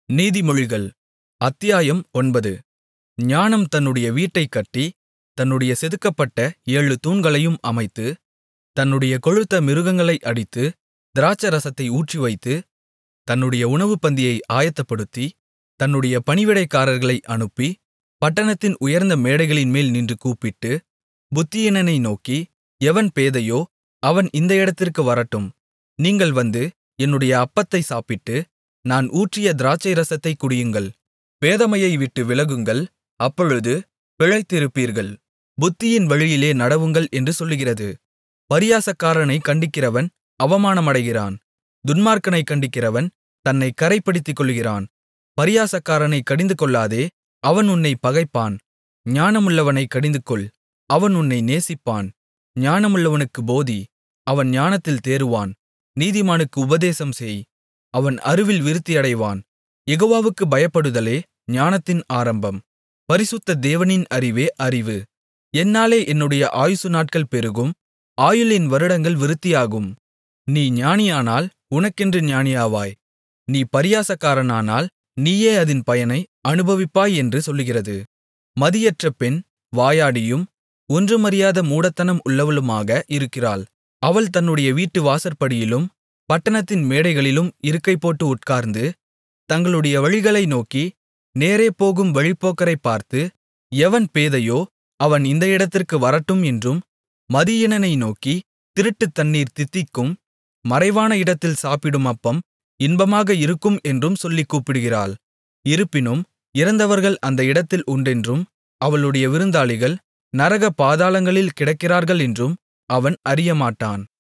நீதிமொழிகள் அத்தியாயம் ஒன்பது ஞானம் தன்னுடைய வீட்டைக் கட்டி தன்னுடைய செதுக்கப்பட்ட ஏழு தூண்களையும் அமைத்து தன்னுடைய கொழுத்த மிருகங்களை அடித்து திராட்சைரசத்தை ஊற்றிவைத்து தன்னுடைய உணவுப்பந்தியை ஆயத்தப்படுத்தி தன்னுடைய பணிவிடைக்காரர்களை அனுப்பி பட்டணத்தின் உயர்ந்த மேடைகளின்மேல் நின்று கூப்பிட்டு புத்தியீனனை நோக்கி எவன் பேதையோ அவன் இந்த இடத்திற்கு வரட்டும் நீங்கள் வந்து என்னுடைய அப்பத்தை சாப்பிட்டு நான் ஊற்றிய திராட்சைரசத்தைக் குடியுங்கள் பேதமையை விட்டு விலகுங்கள் அப்பொழுது பிழைத்திருப்பீர்கள் புத்தியின் வழியிலே நடவுங்கள் என்று சொல்லுகிறது பரியாசக்காரனைக் கண்டிக்கிறவன் அவமானமடைகிறான் துன்மார்க்கனைக் கண்டிக்கிறவன் தன்னைக் கறைப்படுத்திக்கொள்ளுகிறான் பரியாசக்காரனைக் கடிந்துகொள்ளாதே அவன் உன்னைப் பகைப்பான் ஞானமுள்ளவனைக் கடிந்துகொள் அவன் உன்னை நேசிப்பான் ஞானமுள்ளவனுக்குப் போதி அவன் ஞானத்தில் தேறுவான் நீதிமானுக்கு உபதேசம் செய் அவன் அறிவில் விருத்தியடைவான் யெகோவாவுக்குப் பயப்படுதலே ஞானத்தின் ஆரம்பம் பரிசுத்த தேவனின் அறிவே அறிவு என்னாலே என்னுடைய ஆயுசு நாட்கள் பெருகும் ஆயுளின் வருடங்கள் விருத்தியாகும் நீ ஞானியானால் உனக்கென்று ஞானியாவாய் நீ பரியாசக்காரனானால் நீயே அதின் பயனை அனுபவிப்பாய் என்று சொல்லுகிறது மதியற்ற பெண் வாயாடியும் ஒன்றுமறியாத மூடத்தனம் உள்ளவளுமாக இருக்கிறாள் அவள் தன்னுடைய வீட்டு வாசற்படியிலும் பட்டணத்தின் மேடைகளிலும் இருக்கைபோட்டு உட்கார்ந்து தங்களுடைய வழிகளை நோக்கி நேரே போகும் வழிப்போக்கரைப் பார்த்து எவன் பேதையோ அவன் இந்த இடத்திற்கு வரட்டும் என்றும் மதியீனனை நோக்கி திருட்டுத் தண்ணீர் தித்திக்கும் மறைவான இடத்தில் சாப்பிடும் அப்பம் இன்பமாக இருக்கும் என்றும் சொல்லிக் கூப்பிடுகிறாள் இருப்பினும் இறந்தவர்கள் அந்த இடத்தில் உண்டென்றும் அவளுடைய விருந்தாளிகள் நரக பாதாளங்களில் கிடக்கிறார்கள் என்றும் அவன் அறியமாட்டான்